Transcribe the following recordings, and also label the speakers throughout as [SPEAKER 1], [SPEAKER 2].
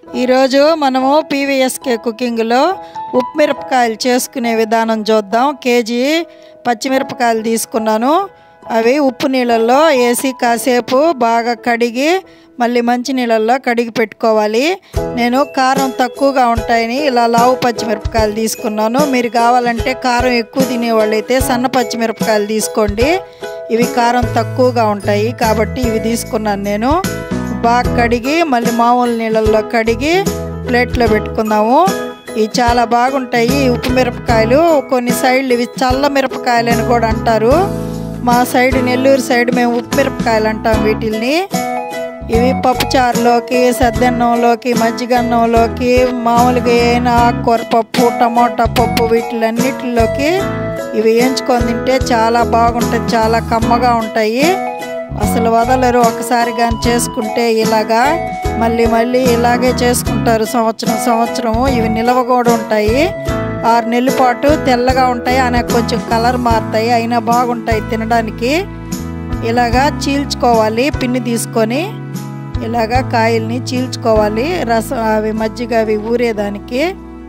[SPEAKER 1] ఈరోజు మనము పీవీఎస్కే కుకింగ్లో ఉప్పు మిరపకాయలు చేసుకునే విధానం చూద్దాం కేజీ పచ్చిమిరపకాయలు తీసుకున్నాను అవి ఉప్పు నీళ్ళల్లో వేసి కాసేపు బాగా కడిగి మళ్ళీ మంచి నీళ్ళల్లో కడిగి పెట్టుకోవాలి నేను కారం తక్కువగా ఉంటాయని ఇలా లావు పచ్చిమిరపకాయలు తీసుకున్నాను మీరు కావాలంటే కారం ఎక్కువ తినేవాళ్ళు అయితే సన్న పచ్చిమిరపకాయలు తీసుకోండి ఇవి కారం తక్కువగా ఉంటాయి కాబట్టి ఇవి తీసుకున్నాను నేను బాగా కడిగి మళ్ళీ మామూలు నీళ్ళల్లో కడిగి ప్లేట్లో పెట్టుకుందాము ఇవి చాలా బాగుంటాయి ఈ ఉప్పు మిరపకాయలు కొన్ని సైడ్లు ఇవి చల్ల మిరపకాయలు అని కూడా అంటారు మా సైడ్ నెల్లూరు సైడ్ మేము ఉప్పు మిరపకాయలు అంటాం వీటిల్ని ఇవి పప్పుచారులోకి సద్దన్నంలోకి మజ్జిగన్నంలోకి మామూలుగా ఏమైనా ఆకుకూర పప్పు టమోటా పప్పు వీటిలన్నిటిలోకి ఇవి వేయించుకొని తింటే చాలా బాగుంటుంది చాలా కమ్మగా ఉంటాయి అసలు వదలరు ఒకసారి కానీ చేసుకుంటే ఇలాగా మళ్ళీ మళ్ళీ ఇలాగే చేసుకుంటారు సంవత్సరం సంవత్సరము ఇవి నిల్వ కూడా ఉంటాయి ఆరు నెలల పాటు తెల్లగా ఉంటాయి అనే కొంచెం కలర్ మారుతాయి అయినా బాగుంటాయి తినడానికి ఇలాగా చీల్చుకోవాలి పిన్ని తీసుకొని ఇలాగా కాయల్ని చీల్చుకోవాలి రసం అవి మజ్జిగ అవి ఊరేదానికి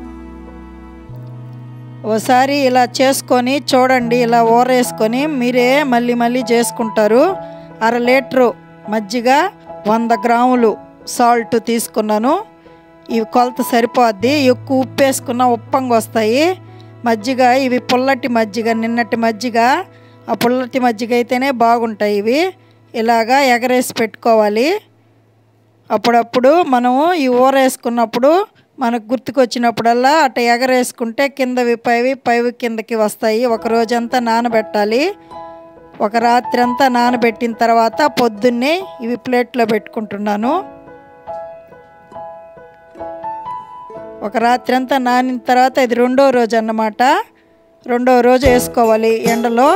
[SPEAKER 1] ఓసారి ఇలా చేసుకొని చూడండి ఇలా ఊరేసుకొని మీరే మళ్ళీ మళ్ళీ చేసుకుంటారు అర లీటరు మజ్జిగ వంద గ్రాములు సాల్ట్ తీసుకున్నాను ఇవి కొలత సరిపోద్ది ఎక్కువ ఉప్పు వేసుకున్న ఉప్పంగా వస్తాయి మజ్జిగ ఇవి పుల్లటి మజ్జిగ నిన్నటి మజ్జిగ ఆ పుల్లటి మజ్జిగ అయితేనే బాగుంటాయి ఇవి ఇలాగా ఎగరేసి పెట్టుకోవాలి అప్పుడప్పుడు మనము ఈ ఊర వేసుకున్నప్పుడు మనకు గుర్తుకొచ్చినప్పుడల్లా అట్ట ఎగరేసుకుంటే కిందవి పైవి పైవి కిందకి వస్తాయి ఒక రోజంతా నానబెట్టాలి ఒక రాత్రి అంతా నానబెట్టిన తర్వాత పొద్దున్నే ఇవి ప్లేట్లో పెట్టుకుంటున్నాను ఒక రాత్రి అంతా నానిన తర్వాత ఇది రెండో రోజు అన్నమాట రెండో రోజు వేసుకోవాలి ఎండలో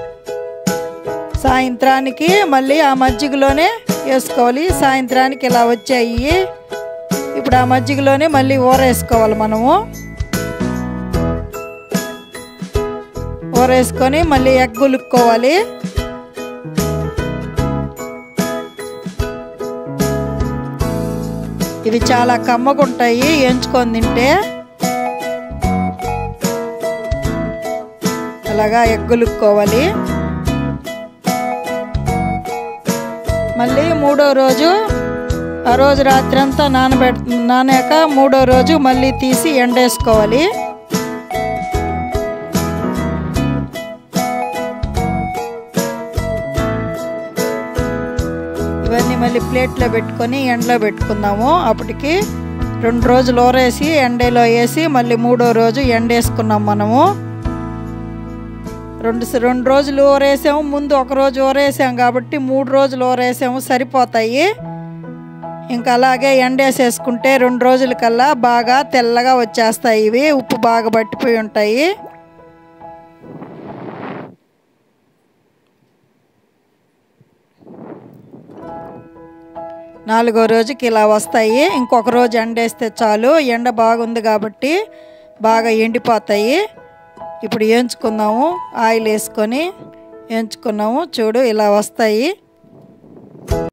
[SPEAKER 1] సాయంత్రానికి మళ్ళీ ఆ మజ్జిగలోనే వేసుకోవాలి సాయంత్రానికి ఇలా వచ్చాయి ఇప్పుడు ఆ మజ్జిగలోనే మళ్ళీ ఊరేసుకోవాలి మనము ఊరేసుకొని మళ్ళీ ఎగ్గులుక్కోవాలి ఇవి చాలా కమ్మగుంటాయి ఎంచుకొని తింటే అలాగా ఎగ్గులుక్కోవాలి మళ్ళీ మూడో రోజు ఆ రోజు రాత్రి అంతా నానబెట్ నానాక మూడో రోజు మళ్ళీ తీసి ఎండేసుకోవాలి ఇవన్నీ మళ్ళీ ప్లేట్లో పెట్టుకొని ఎండలో పెట్టుకుందాము అప్పటికి రెండు రోజులు ఊరేసి ఎండలో వేసి మళ్ళీ మూడో రోజు ఎండేసుకున్నాం మనము రెండు రెండు రోజులు ఊరేసాము ముందు ఒక రోజు ఊరేసాం కాబట్టి మూడు రోజులు ఊరేసాము సరిపోతాయి ఇంకా అలాగే ఎండేసేసుకుంటే రెండు రోజుల కల్లా బాగా తెల్లగా వచ్చేస్తాయి ఇవి ఉప్పు బాగా పట్టిపోయి ఉంటాయి నాలుగో రోజుకి ఇలా వస్తాయి ఇంకొక రోజు ఎండేస్తే చాలు ఎండ బాగుంది కాబట్టి బాగా ఎండిపోతాయి ఇప్పుడు వేయించుకుందాము ఆయిల్ వేసుకొని వేయించుకున్నాము చూడు ఇలా వస్తాయి